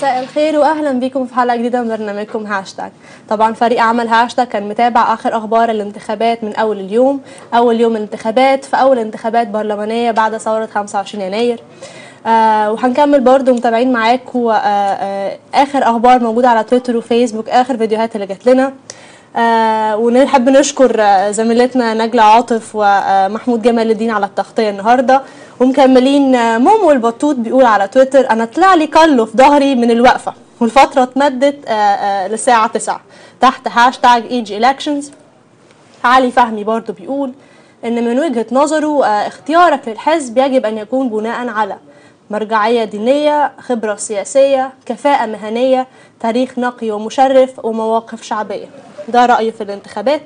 مساء الخير واهلا بكم في حلقه جديده من برنامجكم هاشتاج طبعا فريق عمل هاشتاج كان متابع اخر اخبار الانتخابات من اول اليوم اول يوم الانتخابات في اول انتخابات برلمانيه بعد ثوره 25 يناير آه وهنكمل برضو متابعين معاكم آه آه اخر اخبار موجوده على تويتر وفيسبوك اخر فيديوهات اللي جات لنا آه ونحب نشكر آه زميلتنا نجلة عاطف ومحمود جمال الدين على التغطية النهاردة ومكملين آه مومو البطوط بيقول على تويتر أنا طلع لي كله في ظهري من الوقفة والفترة اتمدت آه آه للساعة 9 تحت هاشتاج ايجي الكشنز علي فهمي برضو بيقول ان من وجهة نظره آه اختيارك للحزب يجب ان يكون بناء على مرجعية دينية خبرة سياسية كفاءة مهنية تاريخ نقي ومشرف ومواقف شعبية ده رأيه في الانتخابات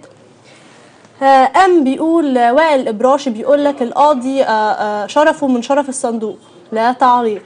أم بيقول وائل الإبراشي بيقول لك القاضي شرفه من شرف الصندوق لا تعليق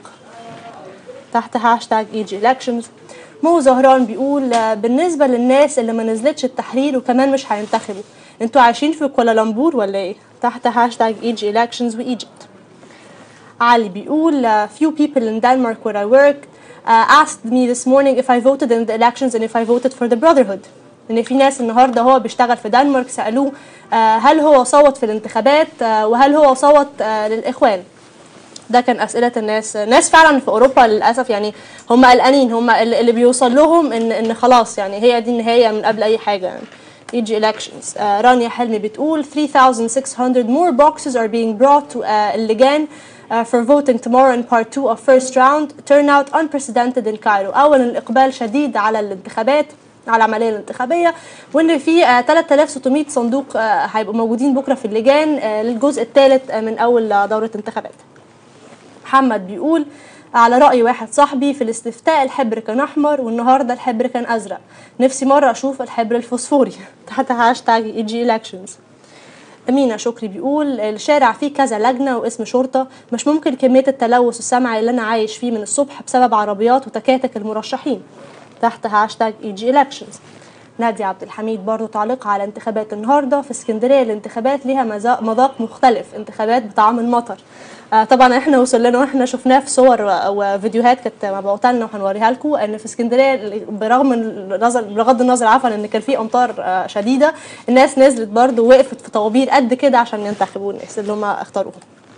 تحت هاشتاج ايجي elections مو زهران بيقول بالنسبة للناس اللي ما نزلتش التحرير وكمان مش هينتخبوا انتوا عايشين في كوالالمبور ولا ايه تحت هاشتاج ايجي elections وإيجيبت علي بيقول uh, few people in Denmark where I work uh, asked me this morning if I voted in the elections and if I voted for the brotherhood ان في ناس النهارده هو بيشتغل في دنمارك سالوه uh, هل هو صوت في الانتخابات uh, وهل هو صوت uh, للاخوان ده كان اسئله الناس ناس فعلا في اوروبا للاسف يعني هم قلقانين هم اللي بيوصل لهم ان ان خلاص يعني هي دي النهايه من قبل اي حاجه يعني يجي elections uh, رانيا حلمي بتقول 3600 more boxes are being brought to uh, اللجان Uh, for voting tomorrow in part 2 of first round turnout unprecedented in Cairo أولا الإقبال شديد على الانتخابات على العملية الانتخابية وإن في uh, 3600 صندوق uh, هيبقوا موجودين بكرة في اللجان uh, للجزء الثالث uh, من أول uh, دورة انتخابات محمد بيقول على رأي واحد صاحبي في الاستفتاء الحبر كان أحمر والنهاردة الحبر كان أزرق نفسي مرة أشوف الحبر الفوسفوري تحت هاشتاج اي جي elections أمينة شكري بيقول الشارع فيه كذا لجنة واسم شرطة مش ممكن كمية التلوث السمعي اللي أنا عايش فيه من الصبح بسبب عربيات وتكاتك المرشحين تحت هاشتاج اي جي elections نادية عبد الحميد برضو تعليق على انتخابات النهارده في اسكندريه الانتخابات ليها مذاق مختلف انتخابات بطعم المطر آه طبعا احنا وصل لنا واحنا شفناه في صور وفيديوهات كانت مبعوثه لنا وهنوريها لكم ان في اسكندريه برغم النظر بغض النظر عفوا ان كان في امطار آه شديده الناس نزلت برضو وقفت في طوابير قد كده عشان ينتخبوا الناس اللي هم اختاروهم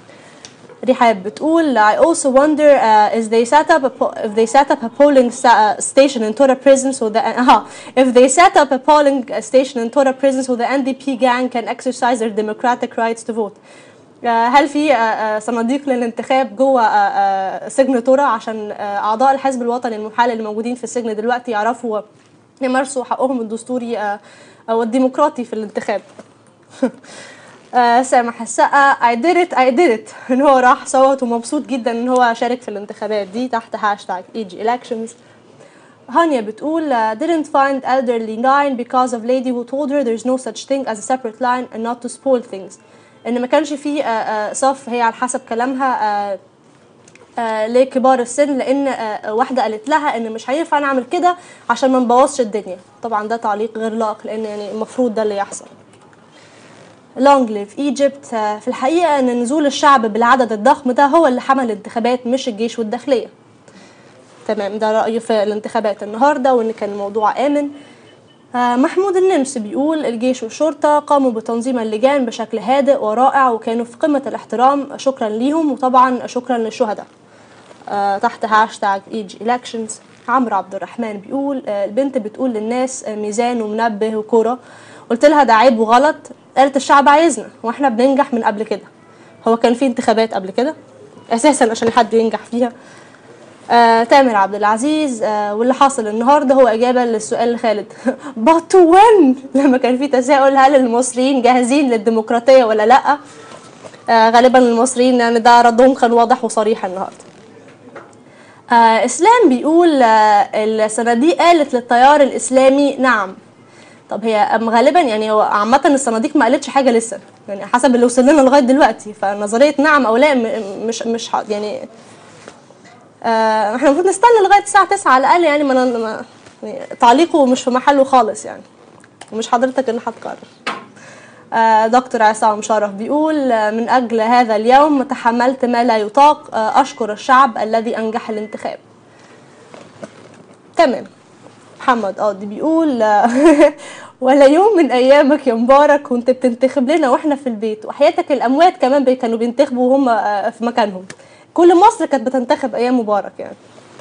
رحاب بتقول I also wonder uh, if they set up a if they set up a polling sta station in Tora prison so that uh, if they set up a polling station in Tora prison so the NDP gang can exercise their democratic rights to vote uh, هل في uh, صناديق للانتخاب جوه uh, سجن تورا عشان uh, اعضاء الحزب الوطني المحال اللي موجودين في السجن دلوقتي يعرفوا يمارسوا حقهم الدستوري uh, والديمقراطي في الانتخاب آه سامح السقا I did it I did it ان هو راح صوت ومبسوط جدا ان هو شارك في الانتخابات دي تحت هاشتاج ايجي elections هانيا بتقول uh, didn't find elderly line because of lady who told her there's no such thing as a separate line and not to spoil things ان ما كانش في uh, uh, صف هي على حسب كلامها uh, uh, لكبار السن لان uh, واحده قالت لها ان مش هينفع نعمل كده عشان ما نبوظش الدنيا طبعا ده تعليق غير لائق لان يعني المفروض ده اللي يحصل لونج ليف ايجيبت في الحقيقه ان نزول الشعب بالعدد الضخم ده هو اللي حمل الانتخابات مش الجيش والداخليه تمام ده رايه في الانتخابات النهارده وان كان الموضوع امن محمود النمس بيقول الجيش والشرطه قاموا بتنظيم اللجان بشكل هادئ ورائع وكانوا في قمه الاحترام شكرا ليهم وطبعا شكرا للشهداء تحت هاشتاج ايجي elections عمرو عبد الرحمن بيقول البنت بتقول للناس ميزان ومنبه وكوره قلت لها ده عيب وغلط قالت الشعب عايزنا واحنا بننجح من قبل كده هو كان في انتخابات قبل كده اساسا عشان حد ينجح فيها آه تامر عبد العزيز آه واللي حاصل النهارده هو اجابه للسؤال لخالد but when لما كان في تساؤل هل المصريين جاهزين للديمقراطيه ولا لا آه غالبا المصريين يعني ده ردهم كان واضح وصريح النهارده آه اسلام بيقول آه الصناديق قالت للتيار الاسلامي نعم طب هي غالبا يعني هو عامة الصناديق ما قالتش حاجة لسه يعني حسب اللي وصل لنا لغاية دلوقتي فنظرية نعم أو لا مش مش يعني آه احنا المفروض نستنى لغاية الساعة 9 على الأقل يعني ما, ما يعني تعليقه مش في محله خالص يعني ومش حضرتك اللي هتقرر آه دكتور عصام شرف بيقول آه من أجل هذا اليوم تحملت ما لا يطاق آه أشكر الشعب الذي أنجح الانتخاب تمام محمد قاضي بيقول ولا يوم من ايامك يا مبارك كنت بتنتخب لنا واحنا في البيت وحياتك الاموات كمان بي- كانوا بينتخبوا وهم آه، في مكانهم كل مصر كانت بتنتخب ايام مبارك يعني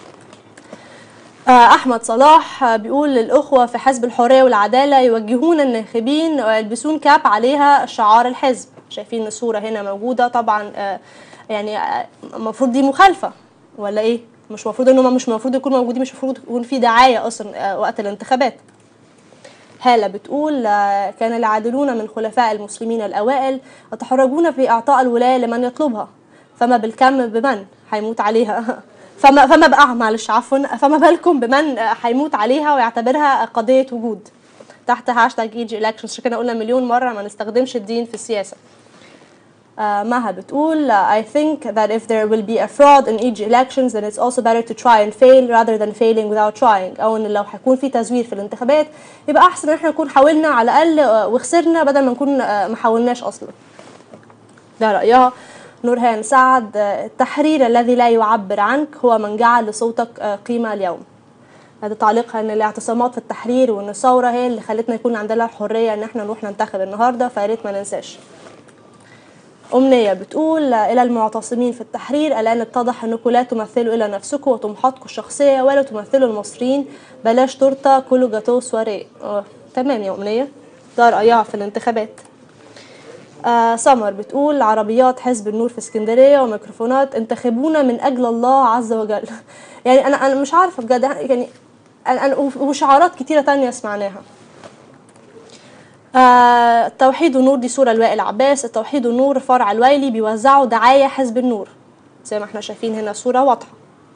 آه، احمد صلاح آه، بيقول للاخوه في حزب الحريه والعداله يوجهون الناخبين ويلبسون كاب عليها شعار الحزب شايفين الصوره هنا موجوده طبعا آه، يعني آه، المفروض دي مخالفه ولا ايه مش المفروض ان هم مش المفروض يكونوا موجودين مش المفروض يكون في دعايه اصلا آه، وقت الانتخابات هالة بتقول آه، كان العادلون من خلفاء المسلمين الأوائل يتحرجون في إعطاء الولاية لمن يطلبها فما بالكم بمن هيموت عليها فما فما بقى معلش عفوا فما بالكم بمن آه، هيموت عليها ويعتبرها قضية وجود تحت هاشتاج ايجي الكشنز عشان كده قلنا مليون مرة ما نستخدمش الدين في السياسة آه، مها بتقول uh, I think that if there will be a fraud in each elections then it's also better to try and fail rather than failing without trying أو إن لو هيكون في تزوير في الانتخابات يبقى أحسن إن احنا نكون حاولنا على الأقل آه، وخسرنا بدل ما نكون آه، ما حاولناش أصلا ده رأيها نورهان سعد آه، التحرير الذي لا يعبر عنك هو من جعل لصوتك آه، قيمة اليوم هذا تعليقها ان الاعتصامات في التحرير وان الثوره هي اللي خلتنا يكون عندنا الحريه ان احنا نروح ننتخب النهارده فيا ريت ما ننساش أمنية بتقول إلى المعتصمين في التحرير الآن اتضح أنكم لا تمثلوا إلا نفسكم وطموحاتكم الشخصية ولا تمثلوا المصريين بلاش تورتة كله جاتوه سواريه آه، تمام يا أمنية ده رأيها في الانتخابات آه سمر بتقول عربيات حزب النور في اسكندرية وميكروفونات انتخبونا من أجل الله عز وجل يعني أنا أنا مش عارفة بجد يعني أنا أنا وشعارات كتيرة تانية سمعناها آه، التوحيد والنور دي صورة لوائل عباس التوحيد والنور فرع الويلي بيوزعوا دعاية حزب النور زي ما احنا شايفين هنا صورة واضحة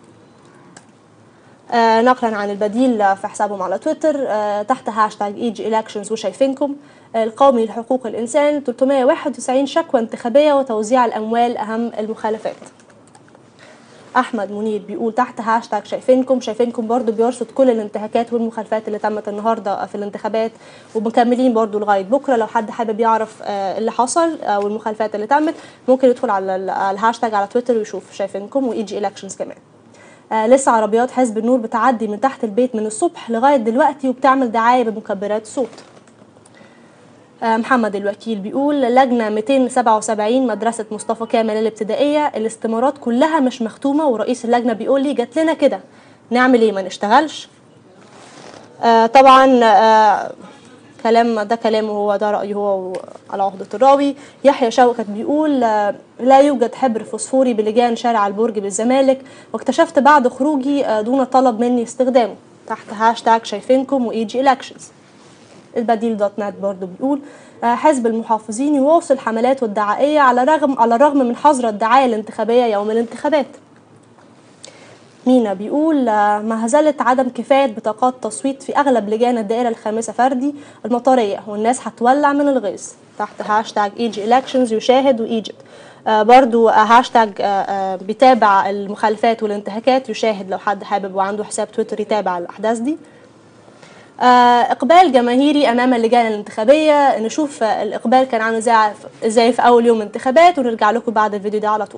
آه، نقلا عن البديل في حسابهم على تويتر آه، تحت هاشتاج ايجي الكشنز وشايفينكم آه، القومي لحقوق الانسان 391 شكوى انتخابيه وتوزيع الاموال اهم المخالفات احمد منير بيقول تحت هاشتاج شايفينكم شايفينكم برضو بيرصد كل الانتهاكات والمخالفات اللي تمت النهارده في الانتخابات ومكملين برضو لغايه بكره لو حد حابب يعرف آه، اللي حصل او المخالفات اللي تمت ممكن يدخل على ال- على الهاشتاج على تويتر ويشوف شايفينكم وايجي الكشنز كمان آه لسه عربيات حزب النور بتعدي من تحت البيت من الصبح لغايه دلوقتي وبتعمل دعايه بمكبرات صوت آه، محمد الوكيل بيقول لجنة 277 مدرسة مصطفى كامل الابتدائية الاستمارات كلها مش مختومة ورئيس اللجنة بيقول لي جات لنا كده نعمل ايه ما نشتغلش آه طبعا آه كلام ده كلامه هو ده رأيه هو على عهدة الراوي يحيى شوكت بيقول آه لا يوجد حبر فوسفوري بلجان شارع البرج بالزمالك واكتشفت بعد خروجي آه دون طلب مني استخدامه تحت هاشتاج شايفينكم وايجي الكشنز البديل دوت نت برضه بيقول آه، حزب المحافظين يواصل حملاته الدعائية على رغم على الرغم من حظر الدعاية الانتخابية يوم الانتخابات مينا بيقول آه، ما زالت عدم كفاية بطاقات تصويت في أغلب لجان الدائرة الخامسة فردي المطرية والناس هتولع من الغيظ تحت هاشتاج ايجي elections يشاهد وإيجيبت آه برضو آه هاشتاج آه آه بيتابع المخالفات والانتهاكات يشاهد لو حد حابب وعنده حساب تويتر يتابع الأحداث دي آه، اقبال جماهيري امام اللجان الانتخابيه نشوف آه، الاقبال كان عامل ازاي ازاي في اول يوم انتخابات ونرجع لكم بعد الفيديو ده على طول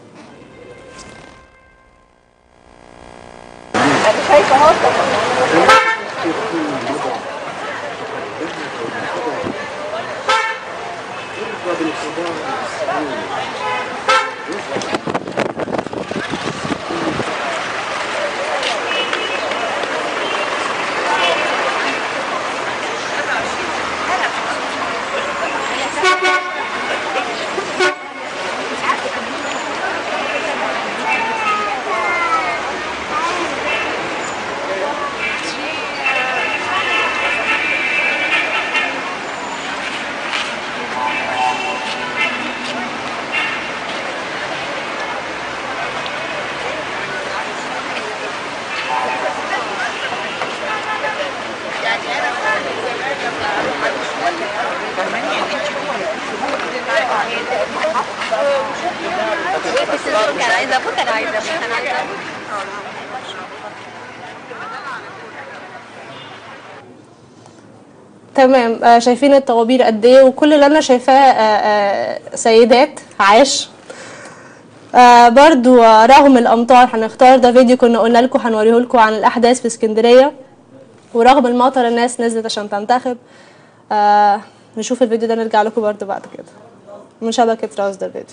كان عايزه ابوك كان عايزه ابوك كان عايزه ابوك تمام آه، شايفين الطوابير قد ايه وكل اللي انا شايفاه آه، آه، سيدات عاش آه برضو آه، رغم الامطار هنختار ده فيديو كنا قلنا لكم هنوريه لكم عن الاحداث في اسكندريه ورغم المطر الناس نزلت عشان تنتخب آه نشوف الفيديو ده نرجع لكم برضو بعد كده من شبكه راس ده الفيديو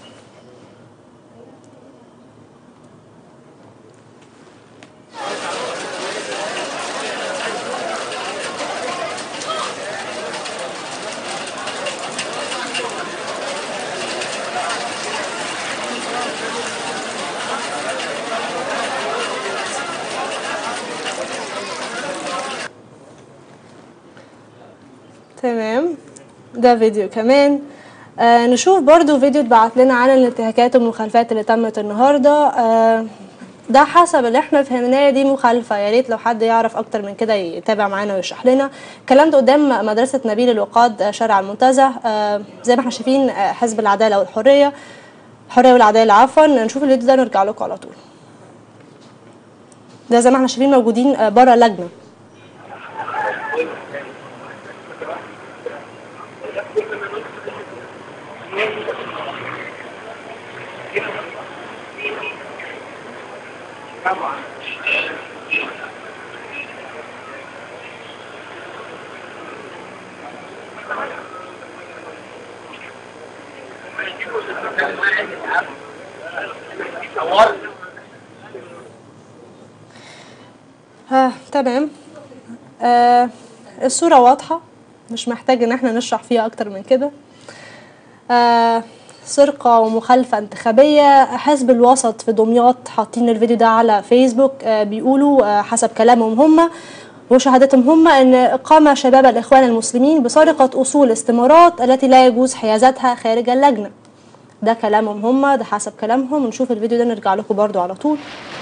تمام ده فيديو كمان آه نشوف برضو فيديو اتبعت لنا عن الانتهاكات والمخالفات اللي تمت النهارده آه ده حسب اللي احنا فهمناه دي مخالفه يا ريت لو حد يعرف اكتر من كده يتابع معانا ويشرح لنا الكلام ده قدام مدرسه نبيل الوقاد آه، شارع المنتزه آه زي ما احنا شايفين آه حزب العداله والحريه الحريه والعداله عفوا نشوف الفيديو ده نرجع لكم على طول ده زي ما احنا شايفين موجودين آه بره لجنه ها تمام آه الصورة واضحة مش محتاج ان احنا نشرح فيها اكتر من كده آه سرقة ومخالفة انتخابية حزب الوسط في دمياط حاطين الفيديو ده على فيسبوك آه بيقولوا آه حسب كلامهم هم وشهادتهم هم ان قام شباب الاخوان المسلمين بسرقة اصول استمارات التي لا يجوز حيازتها خارج اللجنة ده كلامهم هم ده حسب كلامهم نشوف الفيديو ده نرجع لكم برضو على طول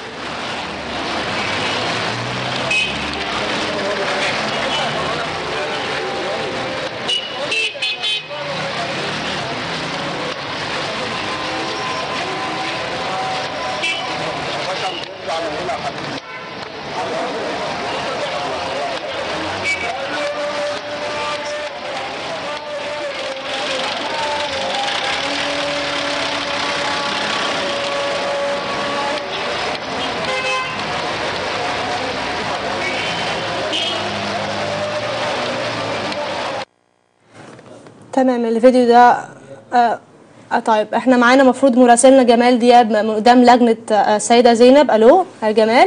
تمام الفيديو ده آه آه طيب احنا معانا مفروض مراسلنا جمال دياب من قدام لجنة آه السيدة زينب الو يا جمال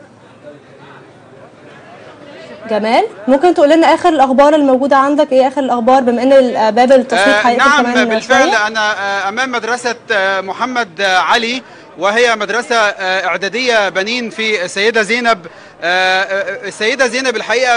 جمال ممكن تقول لنا اخر الاخبار الموجودة عندك ايه اخر الاخبار بما ان ال- باب التصويت آه هيقفل نعم كمان بالفعل شوية؟ انا آه امام مدرسه آه محمد آه علي وهي مدرسه آه اعداديه بنين في السيده زينب آه، آه، السيده زينب الحقيقه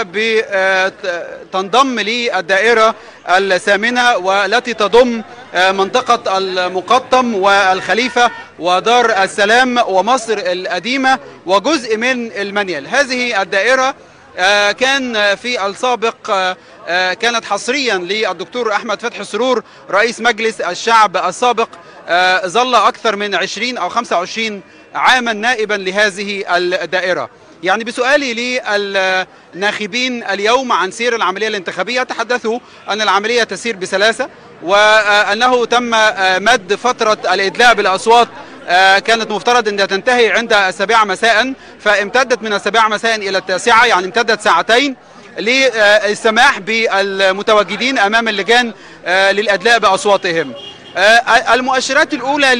بتنضم للدائره الثامنه والتي تضم آه، منطقه المقطم والخليفه ودار السلام ومصر القديمه وجزء من المنيل هذه الدائره آه، كان في السابق آه، آه، كانت حصريا للدكتور احمد فتحي سرور رئيس مجلس الشعب السابق آه، ظل اكثر من 20 او 25 عاما نائبا لهذه الدائره يعني بسؤالي للناخبين اليوم عن سير العمليه الانتخابيه تحدثوا ان العمليه تسير بسلاسه وانه تم آه، مد فتره الادلاء بالاصوات آه، كانت مفترض انها تنتهي عند السابعه مساء فامتدت من السابعه مساء الى التاسعه يعني امتدت ساعتين للسماح بالمتواجدين امام اللجان آه، للادلاء باصواتهم آه، المؤشرات الاولى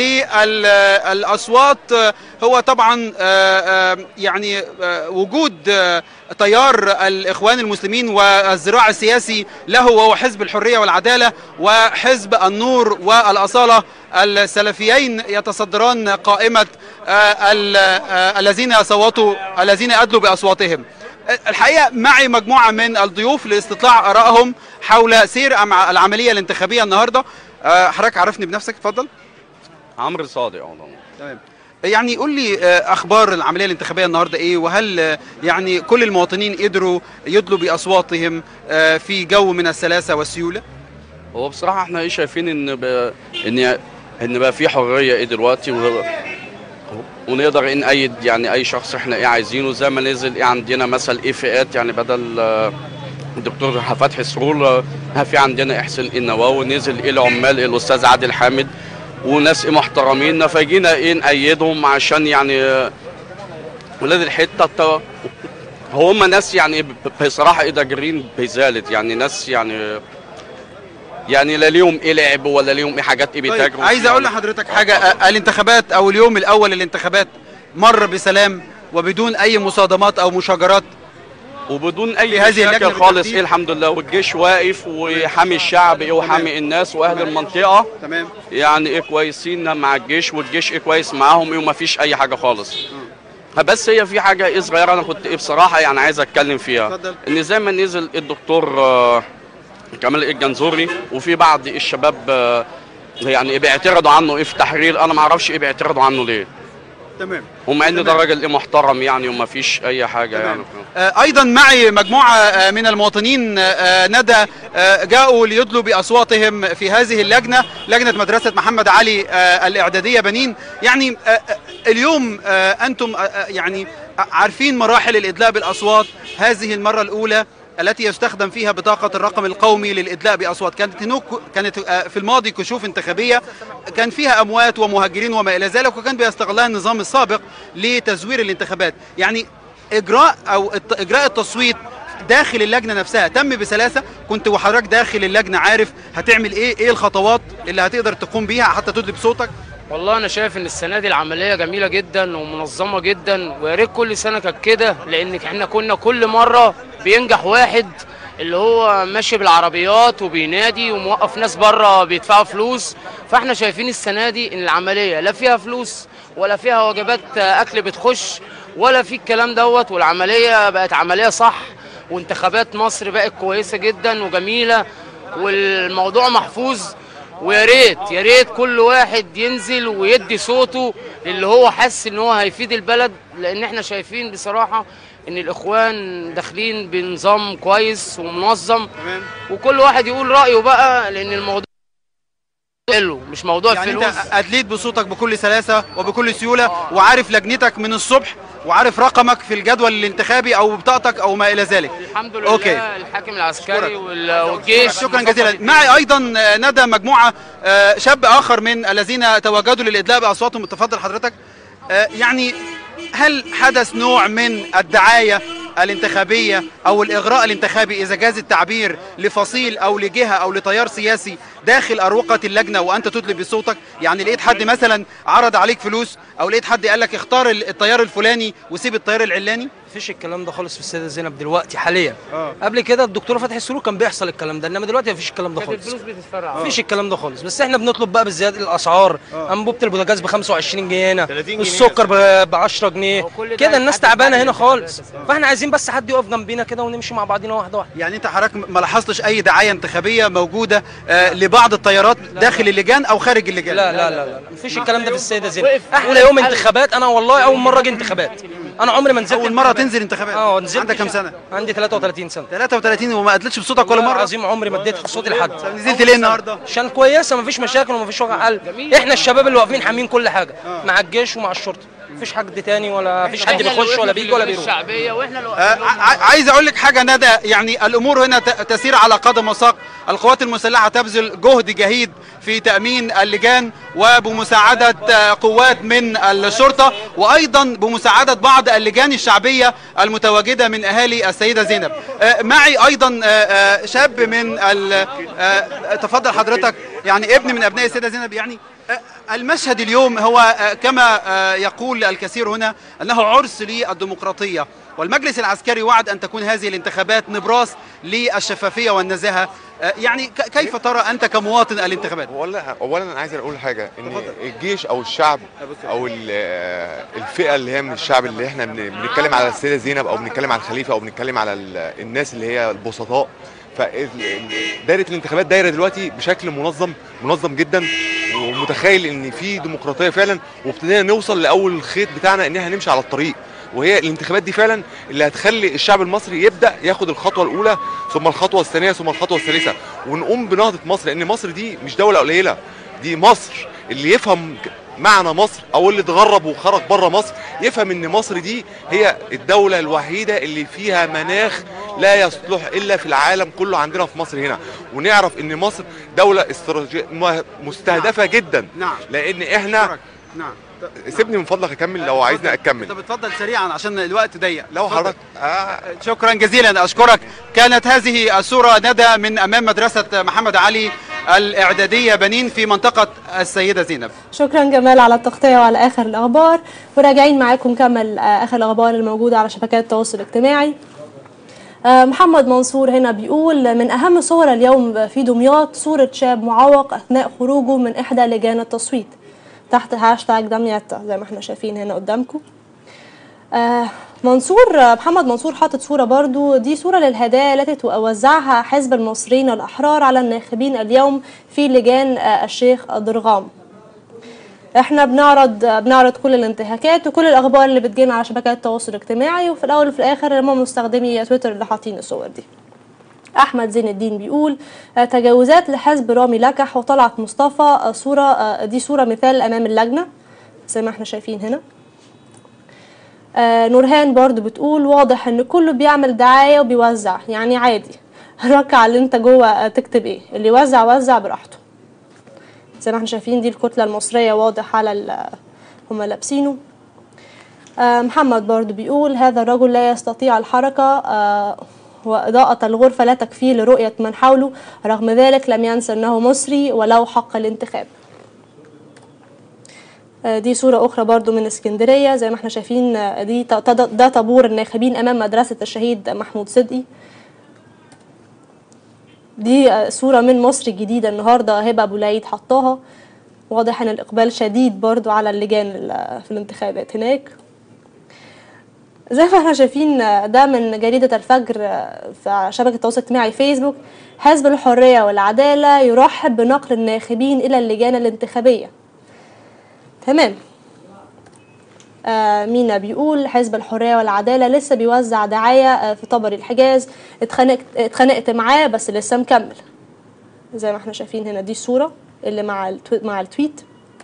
للاصوات آه، هو طبعا آه، آه، يعني آه، وجود آه، تيار الاخوان المسلمين والذراع السياسي له وهو حزب الحريه والعداله وحزب النور والاصاله السلفيين يتصدران قائمه آه، ال- آه، الذين صوتوا الذين ادلوا باصواتهم الحقيقه معي مجموعه من الضيوف لاستطلاع ارائهم حول سير أمع- العمليه الانتخابيه النهارده آه، حضرتك عرفني بنفسك اتفضل عمرو صادق والله تمام يعني قول لي آه، اخبار العمليه الانتخابيه النهارده ايه وهل آه، يعني كل المواطنين قدروا يدلوا باصواتهم آه، في جو من السلاسه والسيوله هو بصراحه احنا ايه شايفين ان ب... ان ان بقى في حريه ايه دلوقتي و... ونقدر ان نأيد يعني اي شخص احنا ايه عايزينه زي ما نزل ايه عندنا مثلا ايه فئات يعني بدل آه، الدكتور فتحي سرور آه، في عندنا احسان النواوي نزل ايه العمال الاستاذ عادل حامد وناس إيه محترمين فجينا ايه نأيدهم عشان يعني آه، ولاد الحته الت- هم ناس يعني ب- بصراحه ايه داجرين بذلك يعني ناس يعني يعني لا ليهم ايه لعب ولا ليهم ايه حاجات ايه طيب بيتاجروا عايز فيها. اقول لحضرتك حاجه آه، الانتخابات او اليوم الاول للانتخابات مر بسلام وبدون اي مصادمات او مشاجرات وبدون في اي هذه مشاكل اللجنة خالص بالترتيب؟ ايه الحمد لله والجيش واقف وحامي الشعب ايه وحامي الناس واهل المنطقه تمام يعني ايه كويسين مع الجيش والجيش ايه كويس معاهم ايه ومفيش اي حاجه خالص بس هي في حاجه ايه صغيره انا كنت ايه بصراحه يعني عايز اتكلم فيها اتفضل. ان زي ما نزل الدكتور آه، كمال ايه الجنزوري وفي بعض الشباب آه، يعني ايه بيعترضوا عنه ايه في تحرير انا ما اعرفش ايه بيعترضوا عنه ليه تمام ومع ان ده تمام. راجل ايه محترم يعني ومفيش اي حاجه يعني آه، ايضا معي مجموعه آه، من المواطنين آه، ندى آه، جاءوا ليدلوا باصواتهم في هذه اللجنه لجنه مدرسه محمد علي آه، الاعداديه بنين يعني آه، آه، اليوم آه، انتم آه، آه، يعني عارفين مراحل الادلاء بالاصوات هذه المره الاولى التي يستخدم فيها بطاقة الرقم القومي للإدلاء بأصوات كانت هناك كانت آه، في الماضي كشوف انتخابية كان فيها أموات ومهاجرين وما إلى ذلك وكان بيستغلها النظام السابق لتزوير الانتخابات يعني إجراء أو الت- إجراء التصويت داخل اللجنة نفسها تم بسلاسة كنت وحضرتك داخل اللجنة عارف هتعمل إيه إيه الخطوات اللي هتقدر تقوم بيها حتى تدلي بصوتك والله انا شايف ان السنه دي العمليه جميله جدا ومنظمه جدا ويا ريت كل سنه كانت كده لان احنا كنا كل مره بينجح واحد اللي هو ماشي بالعربيات وبينادي وموقف ناس بره بيدفعوا فلوس فاحنا شايفين السنه دي ان العمليه لا فيها فلوس ولا فيها وجبات اكل بتخش ولا في الكلام دوت والعمليه بقت عمليه صح وانتخابات مصر بقت كويسه جدا وجميله والموضوع محفوظ ويا ريت يا ريت كل واحد ينزل ويدي صوته للي هو حاسس ان هو هيفيد البلد لان احنا شايفين بصراحه ان الاخوان داخلين بنظام كويس ومنظم تمام وكل واحد يقول رايه بقى لان الموضوع حلو مش موضوع يعني فلوس انت ادليت بصوتك بكل سلاسه وبكل سيوله وعارف لجنتك من الصبح وعارف رقمك في الجدول الانتخابي او بطاقتك او ما الى ذلك الحمد لله أوكي. الحاكم العسكري وال- والجيش شكرا جزيلا معي ايضا آه، ندى مجموعه آه، شاب اخر من الذين تواجدوا للادلاء باصواتهم تفضل حضرتك آه، يعني هل حدث نوع من الدعايه الانتخابيه او الاغراء الانتخابي اذا جاز التعبير لفصيل او لجهه او لتيار سياسي داخل اروقه اللجنه وانت تدلي بصوتك يعني لقيت حد مثلا عرض عليك فلوس او لقيت حد قال لك اختار التيار الفلاني وسيب التيار العلاني مفيش الكلام ده خالص في السيده زينب دلوقتي حاليا آه. قبل كده الدكتوره فتحي السرور كان بيحصل الكلام ده انما دلوقتي مفيش الكلام ده كانت خالص الفلوس بتتفرع مفيش الكلام ده خالص بس احنا بنطلب بقى بزياده الاسعار انبوبه البوتاجاز ب 25 جنيه هنا 30 جنيه السكر ب 10 جنيه هو كل ده كده الناس هيتحدد تعبانه بعد هنا الانتخابات خالص بس. فاحنا عايزين بس حد يقف جنبينا كده ونمشي مع بعضينا واحده واحده يعني انت حضرتك ما لاحظتش اي دعايه انتخابيه موجوده آه، لبعض التيارات داخل اللجان او خارج اللجان لا لا لا لا مفيش الكلام ده في السيده زينب وقف- احلى وقف يوم حل. انتخابات انا والله اول مره اجي انتخابات انا عمري ما نزلت اول مره انتخابات. تنزل انتخابات اه نزلت عندك كام سنه عندي 33 سنه 33 وما ادلتش بصوتك ولا والله مره العظيم عمري ما اديت صوتي لحد نزلت ليه النهارده عشان كويسه مفيش مشاكل ومفيش وجع قلب احنا الشباب اللي واقفين حامين كل حاجه مع الجيش ومع الشرطه مفيش حد تاني ولا مفيش حد إحنا اللي بيخش ولا وقفنا بيجي ولا في بيروح الشعبيه واحنا اللي آه، واقفين لهم. ع- عايز اقول لك حاجه ندى يعني الامور هنا ت- تسير على قدم وساق القوات المسلحه تبذل جهد جهيد في تامين اللجان وبمساعده آه، قوات من الشرطه وايضا بمساعده بعض اللجان الشعبيه المتواجده من اهالي السيده زينب آه، معي ايضا آه، آه، شاب من ال- آه، تفضل حضرتك يعني ابن من ابناء السيده زينب يعني آه، المشهد اليوم هو آه، كما آه، يقول الكثير هنا انه عرس للديمقراطيه والمجلس العسكري وعد ان تكون هذه الانتخابات نبراس للشفافيه والنزاهه آه، يعني ك- كيف ترى انت كمواطن الانتخابات؟ اولا اولا انا عايز اقول حاجه ان الجيش او الشعب او ال- آه، الفئه اللي هي من الشعب اللي احنا بن- بنتكلم على السيده زينب او بنتكلم على الخليفه او بنتكلم على ال- الناس اللي هي البسطاء فدايره الانتخابات دايره دلوقتي بشكل منظم منظم جدا ومتخيل ان في ديمقراطيه فعلا وابتدينا نوصل لاول الخيط بتاعنا ان احنا نمشي على الطريق وهي الانتخابات دي فعلا اللي هتخلي الشعب المصري يبدا ياخد الخطوه الاولى ثم الخطوه الثانيه ثم الخطوه الثالثه ونقوم بنهضه مصر لان مصر دي مش دوله قليله دي مصر اللي يفهم معنى مصر او اللي اتغرب وخرج بره مصر يفهم ان مصر دي هي الدوله الوحيده اللي فيها مناخ لا يصلح الا في العالم كله عندنا في مصر هنا ونعرف ان مصر دوله استراتيجيه م- مستهدفه جدا نعم لان احنا نعم سيبني من فضلك اكمل لو عايزني اكمل طب اتفضل سريعا عشان الوقت ضيق لو اتفضل. حضرتك آه شكرا جزيلا اشكرك كانت هذه الصوره ندى من امام مدرسه محمد علي الاعداديه بنين في منطقه السيده زينب شكرا جمال على التغطية وعلى آخر الأخبار وراجعين معاكم نكمل آه، آخر الأخبار الموجودة على شبكات التواصل الاجتماعي آه، محمد منصور هنا بيقول من أهم صور اليوم في دمياط صورة شاب معوق أثناء خروجه من إحدى لجان التصويت تحت هاشتاج دمياطة زي ما احنا شايفين هنا قدامكم آه، منصور آه، محمد منصور حاطط صورة برضو دي صورة للهدايا التي وزعها حزب المصريين الأحرار على الناخبين اليوم في لجان آه، الشيخ ضرغام احنا بنعرض بنعرض كل الانتهاكات وكل الاخبار اللي بتجينا على شبكات التواصل الاجتماعي وفي الاول وفي الاخر هم مستخدمي تويتر اللي حاطين الصور دي احمد زين الدين بيقول آه، تجاوزات لحزب رامي لكح وطلعت مصطفى آه، صوره آه، دي صوره مثال امام اللجنه زي ما احنا شايفين هنا آه، نورهان برضو بتقول واضح ان كله بيعمل دعايه وبيوزع يعني عادي ركع اللي انت جوه آه، تكتب ايه اللي يوزع وزع براحته زي ما احنا شايفين دي الكتلة المصرية واضح على ال- هما لابسينه آه، محمد برضو بيقول هذا الرجل لا يستطيع الحركة آه، وإضاءة الغرفة لا تكفيه لرؤية من حوله رغم ذلك لم ينسى أنه مصري ولو حق الانتخاب آه، دي صورة أخرى برضو من اسكندرية زي ما احنا شايفين آه، دي ت- تد- ده طابور الناخبين أمام مدرسة الشهيد محمود صدقي دي آه، صورة من مصر الجديدة النهاردة هبة أبو العيد حطاها واضح ان الإقبال شديد برضو على اللجان ال- في الانتخابات هناك زي ما احنا شايفين آه، ده من جريدة الفجر آه، في شبكة التواصل الاجتماعي فيسبوك حزب الحرية والعدالة يرحب بنقل الناخبين إلى اللجان الانتخابية تمام آه، مينا بيقول حزب الحرية والعدالة لسه بيوزع دعاية آه، في طبري الحجاز اتخانقت اتخانقت معاه بس لسه مكمل زي ما احنا شايفين هنا دي الصورة اللي مع التويت مع التويت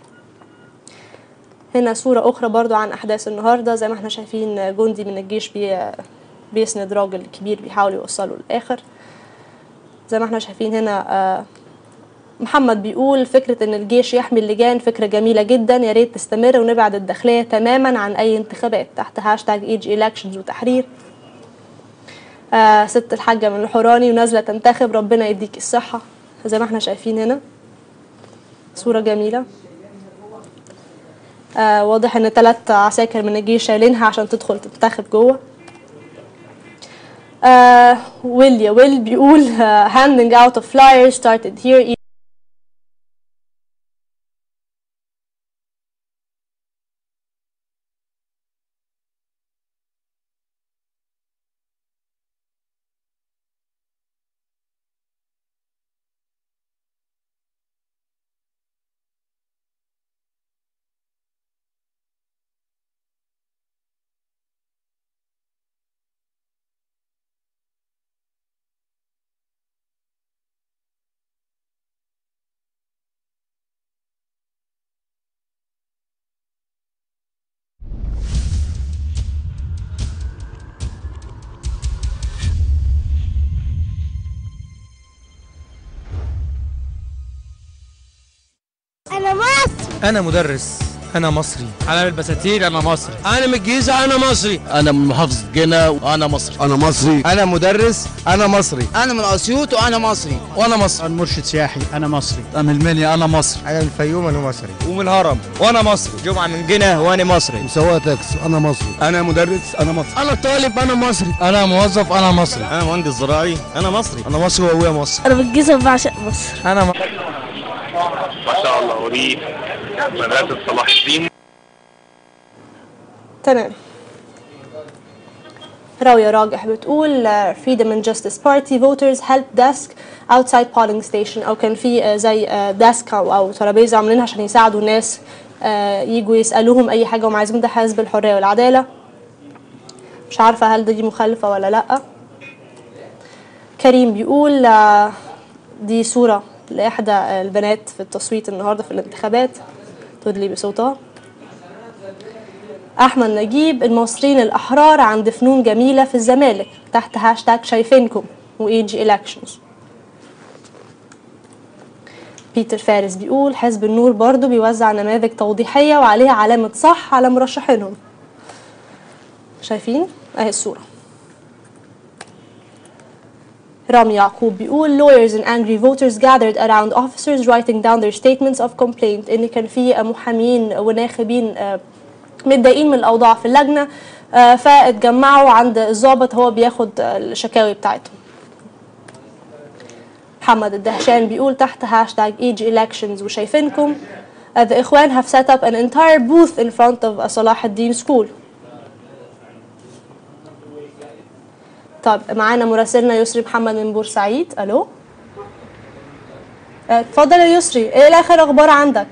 هنا صورة أخرى برضو عن أحداث النهاردة زي ما احنا شايفين جندي من الجيش بي بيسند راجل كبير بيحاول يوصله للآخر زي ما احنا شايفين هنا آه، محمد بيقول فكرة إن الجيش يحمي اللجان فكرة جميلة جدا يا ريت تستمر ونبعد الداخلية تماما عن أي انتخابات تحت هاشتاج ايج إلكشنز وتحرير آه ست الحاجة من الحوراني ونازلة تنتخب ربنا يديك الصحة زي ما احنا شايفين هنا صورة جميلة آه واضح ان ثلاث عساكر من الجيش شايلينها عشان تدخل تنتخب جوه آه ويل يا ويل بيقول uh, handing out of flyers started here أنا مصر انا مدرس انا مصري انا من البساتين انا مصري انا من الجيزه انا مصري انا من محافظه جنة وانا مصري انا مصري انا مدرس انا مصري انا من اسيوط وانا مصري وانا مصري انا مرشد سياحي انا مصري انا من المنيا انا مصري انا من الفيوم انا مصري ومن الهرم وانا مصري جمعه من جنة وانا مصري مساواة تاكس انا مصري انا مدرس انا مصري انا طالب انا مصري انا موظف انا مصري انا مهندس زراعي انا مصري انا مصري وابويا مصري أنا بالجيزة بعشق مصر انا م... ما شاء الله ودي مدرسة صلاح الدين تمام راوية راجح بتقول uh, Freedom and Justice Party voters help desk outside polling station أو كان في uh, زي uh, desk أو, أو ترابيزة عاملينها عشان يساعدوا الناس uh, يجوا يسألوهم أي حاجة هم عايزين ده حزب الحرية والعدالة مش عارفة هل دي مخالفة ولا لأ كريم بيقول uh, دي صورة لإحدى البنات في التصويت النهاردة في الانتخابات تدلي بصوتها احمد نجيب المصريين الاحرار عند فنون جميله في الزمالك تحت هاشتاج شايفينكم وايجي الكشنز بيتر فارس بيقول حزب النور برضو بيوزع نماذج توضيحيه وعليها علامه صح على مرشحينهم شايفين اهي الصوره رامي يعقوب بيقول lawyers and angry voters gathered around officers writing down their statements of complaint ان كان في محامين وناخبين آه، متضايقين من الاوضاع في اللجنه آه، فاتجمعوا عند الضابط هو بياخد آه، الشكاوي بتاعتهم محمد الدهشان بيقول تحت هاشتاج each elections وشايفينكم uh, the إخوان have set up an entire booth in front of صلاح الدين school طب معانا مراسلنا يسري محمد من بورسعيد الو آه، اتفضل يا يسري ايه اخر اخبار عندك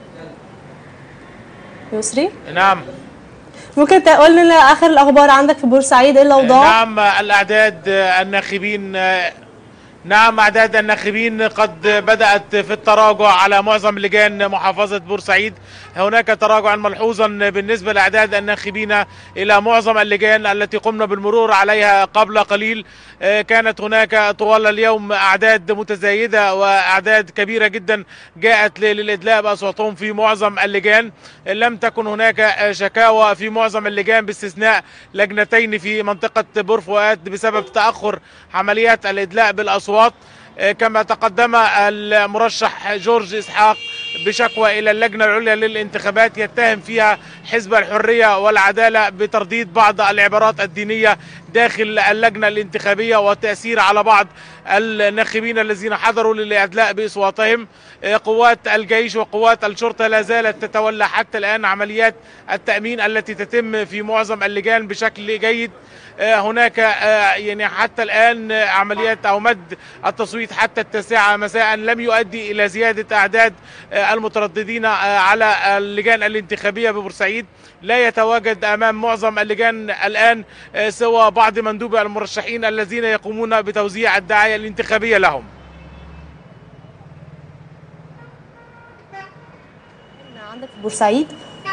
يسري نعم ممكن تقول لنا اخر الاخبار عندك في بورسعيد ايه الاوضاع نعم الأعداد الناخبين نعم أعداد الناخبين قد بدأت في التراجع على معظم لجان محافظة بورسعيد هناك تراجعا ملحوظا بالنسبة لأعداد الناخبين إلى معظم اللجان التي قمنا بالمرور عليها قبل قليل آه، كانت هناك طوال اليوم أعداد متزايدة وأعداد كبيرة جدا جاءت ل- للإدلاء بأصواتهم في معظم اللجان لم تكن هناك آه، شكاوى في معظم اللجان باستثناء لجنتين في منطقة بور فؤاد بسبب تأخر عمليات الإدلاء بالأصوات آه، كما تقدم المرشح جورج إسحاق بشكوى إلى اللجنة العليا للانتخابات يتهم فيها حزب الحرية والعدالة بترديد بعض العبارات الدينية داخل اللجنة الانتخابية والتأثير على بعض الناخبين الذين حضروا للإدلاء بإصواتهم آه، قوات الجيش وقوات الشرطة لا زالت تتولى حتى الآن عمليات التأمين التي تتم في معظم اللجان بشكل جيد آه، هناك آه، يعني حتى الآن آه، عمليات أو مد التصويت حتى التاسعة مساء لم يؤدي إلى زيادة أعداد آه، المترددين آه، على اللجان الانتخابية ببورسعيد لا يتواجد أمام معظم اللجان الآن آه، سوى بعض مندوبي المرشحين الذين يقومون بتوزيع الدعاية الانتخابية لهم عندك في بورسعيد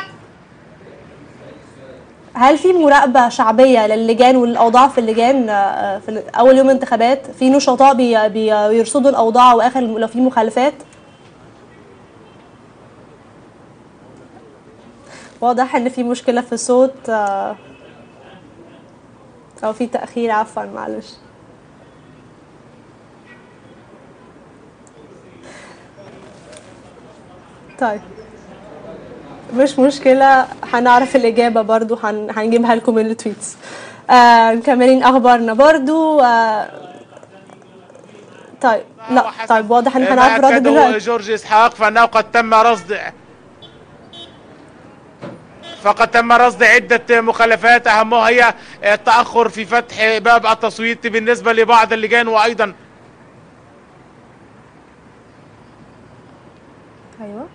هل في مراقبة شعبية للجان والأوضاع في اللجان آه، في أول يوم انتخابات في نشطاء بي- بي- بيرصدوا الأوضاع وآخر لو في مخالفات واضح إن في مشكلة في الصوت آه، أو في تأخير عفوا معلش طيب مش مشكلة هنعرف الإجابة برضو هن... هنجيبها لكم من التويتس آه مكملين أخبارنا برضو آه طيب لا طيب واضح إن ما هنعرف الرد أكده دلوقتي جورج إسحاق فأنه قد تم رصد فقد تم رصد عدة مخالفات أهمها هي التأخر في فتح باب التصويت بالنسبة لبعض اللجان وأيضا أيوه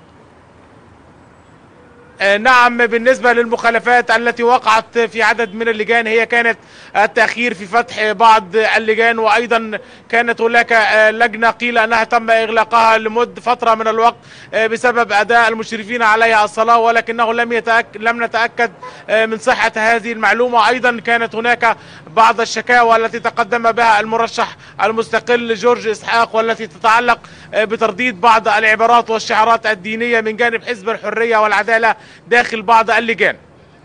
آه، نعم بالنسبة للمخالفات التي وقعت في عدد من اللجان هي كانت التأخير في فتح بعض اللجان وأيضا كانت هناك آه، لجنة قيل أنها تم إغلاقها لمدة فترة من الوقت آه، بسبب أداء المشرفين عليها الصلاة ولكنه لم يتأكد لم نتأكد آه، من صحة هذه المعلومة أيضا كانت هناك بعض الشكاوى التي تقدم بها المرشح المستقل جورج إسحاق والتي تتعلق آه، بترديد بعض العبارات والشعارات الدينية من جانب حزب الحرية والعدالة داخل بعض اللجان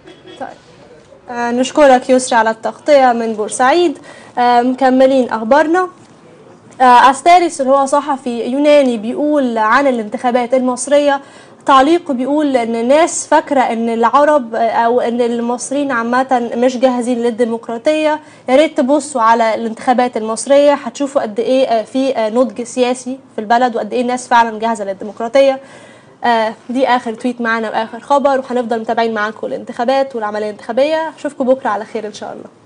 آه نشكرك يسري على التغطية من بورسعيد آه مكملين أخبارنا آه أستاريس اللي هو صحفي يوناني بيقول عن الانتخابات المصرية تعليق بيقول ان الناس فاكره ان العرب آه، او ان المصريين عامه مش جاهزين للديمقراطيه يا ريت تبصوا على الانتخابات المصريه هتشوفوا قد ايه آه، في آه، نضج سياسي في البلد وقد ايه الناس فعلا جاهزه للديمقراطيه آه، دي اخر تويت معانا واخر خبر وهنفضل متابعين معاكم الانتخابات والعمليه الانتخابيه اشوفكم بكره على خير ان شاء الله